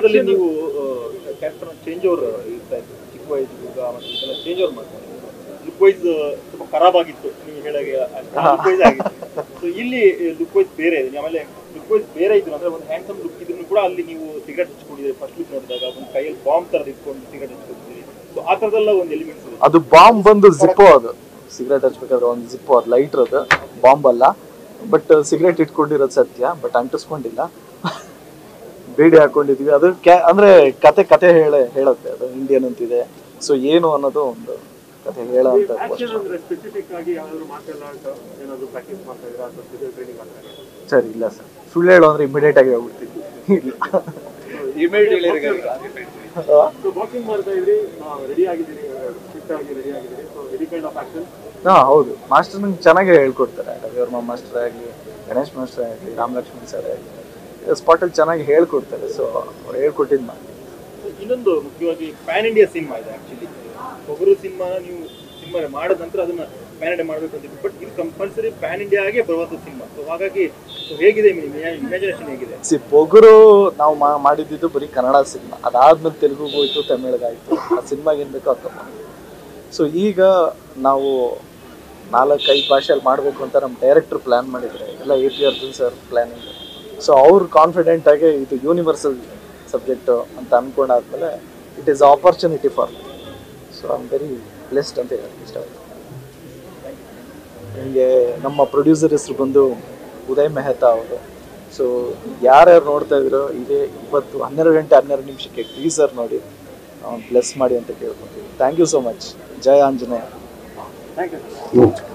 ಚಿತ್ರದಲ್ಲಿ ನೀವು character change over ಇರ್ತಾ ಇತ್ತು ಚಿಕ್ಕ ವಯಸ್ಸು ಹುಡುಗ ಮತ್ತೆ ಇದೆಲ್ಲ ಚೇಂಜ್ ಓವರ್ ಮಾಡ್ತಾರೆ ಲುಕ್ ವೈಸ್ ಸ್ವಲ್ಪ ಖರಾಬ್ ಆಗಿತ್ತು ನೀವು ಹೇಳಾಗೆ ಲುಕ್ ವೈಸ್ ಆಗಿತ್ತು ಸೊ ಇಲ್ಲಿ ಲುಕ್ ವೈಸ್ ಬೇರೆ ಇದೆ ಆಮೇಲೆ ಲುಕ್ ವೈಸ್ ಬೇರೆ ಇದ್ರು ಅಂದ್ರೆ ಒಂದು ಹ್ಯಾಂಡ್ಸಮ್ ಲುಕ್ ಇದ್ರು ಕೂಡ ಅಲ್ಲಿ ನೀವು ಸಿಗರೆಟ್ ಹಚ್ಕೊಂಡಿದ್ದೀರಿ ಫಸ್ಟ್ ಲುಕ್ ನೋಡಿದಾಗ ಒಂದು ಕೈಯಲ್ಲಿ ಬಾಂಬ್ ತರದ್ ಇಟ್ಕೊಂಡು ಸಿಗರೆಟ್ ಹಚ್ಕೊಂಡಿದ್ದೀರಿ ಸೊ ಆ ಥರದೆಲ್ಲ ಒಂದು ಎಲಿಮೆಂಟ್ಸ್ ಇದೆ ಅದು ಬಾಂಬ್ ಬಂದು ಜಿಪ್ಪೋ ಅದು ಸಿಗರೇಟ್ ಹಚ್ಬೇಕಾದ್ರೆ ಒಂದು ಜಿಪ್ಪೋ ಅದು ಲೈಟ್ರ್ ಅದು ಬಾಂಬ್ ಅಲ್ಲ ಬಟ್ ಸಿಗರೇಟ್ ಇಟ್ಕೊಂಡಿರೋದು ಸತ್ಯ ಬಟ್ ಅಂಟಿಸ್ಕೊಂಡಿಲ್ಲ ಬೇಡಿ ಹಾಕೊಂಡಿದ್ವಿ ಅದು ಕ್ಯಾ ಅಂದ್ರೆ ಕತೆ ಕತೆ ಹೇಳ ಹೇಳುತ್ತೆ ಅದು ಇಂಡಿಯನ್ ಅಂತಿದೆ ಸೊ ಏನು ಅನ್ನೋದು ಒಂದು ಕತೆ ಹೇಳೋ ಅಂತ ಆಕ್ಷನ್ ಅಂದ್ರೆ ಸ್ಪೆಸಿಫಿಕ್ ಆಗಿ ಯಾವ್ದಾದ್ರು ಮಾರ್ಷಲ್ ಆರ್ಟ್ ಏನಾದ್ರು ಪ್ರಾಕ್ಟೀಸ್ ಮಾಡ್ತಾ ಇದ್ದೀರಾ ಅಥವಾ ಫಿಸಿಕಲ್ ಟ್ರೈನಿಂಗ್ ಮಾಡ್ತಾ ಇದ್ದೀರಾ ಸರಿ ಇಲ್ಲ ಸರ್ ಸುಳ್ಳು ಹೇಳು ಅಂದ್ರೆ ಇಮಿಡಿಯೇಟ್ ಆಗಿ ಹೋಗ್ಬಿಡ್ತೀವಿ ಇಲ್ಲ ಸೊ ಬಾಕ್ಸಿಂಗ್ ಮಾಡ್ತಾ ಇದ್ರಿ ರೆಡಿ ಆಗಿದ್ದೀರಿ ಫಿಟ್ ಆಗಿ ರೆಡಿ ಆಗಿದ್ದೀರಿ so any kind of action ಹಾ ಹೌದು ಮಾಸ್ಟರ್ ನಂಗೆ ಚೆನ್ನಾಗಿ ಹೇಳ್ಕೊಡ್ತಾರೆ ರವಿವರ್ಮ ಮಾಸ್ಟರ್ ಆಗಲಿ ಗಣೇಶ್ ಮಾಸ್ಟರ್ ಆಗಲಿ ರಾಮಲಕ್ಷ್ಮಣ್ ಸರ್ ಆಗಲಿ ಸ್ಪಾಟಲ್ಲಿ ಚೆನ್ನಾಗಿ ಹೇಳ್ಕೊಡ್ತಾರೆ ಸೊ ಅವ್ರು ಹೇಳ್ಕೊಟ್ಟಿದ್ದು ಮಾಡಿ ಇನ್ನೊಂದು ಮುಖ್ಯವಾಗಿ ಪ್ಯಾನ್ ಇಂಡಿಯಾ ಸಿನಿಮಾ ಇದೆ ಆಕ್ಚುಲಿ ಒಬ್ಬರು ಸಿನಿಮಾ ನೀವು ಸಿನಿಮಾ ಮಾಡಿದ ನಂತರ ಅದನ್ನ ಪ್ಯಾನ್ ಇಂಡಿಯಾ ಮಾಡಬೇಕು ಅಂತ ಬಟ್ ಇದು ಕಂಪಲ್ಸರಿ ಪ್ಯಾನ್ ಇಂಡಿಯಾ ಆಗೇ ಬರುವಂತ ಸಿನಿಮಾ ಸೊ ಹಾಗಾಗಿ so ಹೇಗಿದೆ ಇಮ್ಯಾಜಿನೇಷನ್ ಹೇಗಿದೆ ಸಿ ಪೊಗರು ನಾವು ಮಾ ಮಾಡಿದ್ದು ಬರೀ ಕನ್ನಡ ಸಿನಿಮಾ ಅದಾದ್ಮೇಲೆ ತೆಲುಗುಗೆ ಹೋಯ್ತು ತಮಿಳ್ಗಾಯ್ತು ಆ ಸಿನಿಮಾಗೆ ಏನು ಬೇಕೋ ಅದು ಸೊ ಈಗ ನಾವು ನಾಲ್ಕೈದು ಭಾಷೆಯಲ್ಲಿ ಮಾಡಬೇಕು ಅಂತ ನಮ್ಮ ಡೈರೆಕ್ಟರ್ ಪ್ಲ್ಯಾನ್ ಮಾಡಿದ್ದಾರೆ ಎಲ್ಲ A P Arjun sir planning so ಅವ್ರು ಕಾನ್ಫಿಡೆಂಟ್ ಆಗಿ ಇದು ಯೂನಿವರ್ಸಲ್ ಸಬ್ಜೆಕ್ಟು ಅಂತ ಅಂದ್ಕೊಂಡಾದ್ಮೇಲೆ it is opportunity for so I am very blessed ಅಂತ ಹೇಳಕ್ಕೆ ಇಷ್ಟವಾಯಿತು ನಿಮಗೆ ನಮ್ಮ ಪ್ರೊಡ್ಯೂಸರ್ ಹೆಸರು ಬಂದು ಉದಯ್ ಮೆಹ್ತಾ ಅವರು ಸೊ ಯಾರ್ಯಾರು ನೋಡ್ತಾ ಇದ್ರು ಇದೇ ಇವತ್ತು ಹನ್ನೆರಡು ಗಂಟೆ ಹನ್ನೆರಡು ನಿಮಿಷಕ್ಕೆ ಟೀಸರ್ ನೋಡಿ ಬ್ಲೆಸ್ ಮಾಡಿ ಅಂತ ಕೇಳ್ಕೊತೀವಿ ಥ್ಯಾಂಕ್ ಯು ಸೋ ಮಚ್ ಜಯ ಆಂಜನೇಯ ಥ್ಯಾಂಕ್ ಯು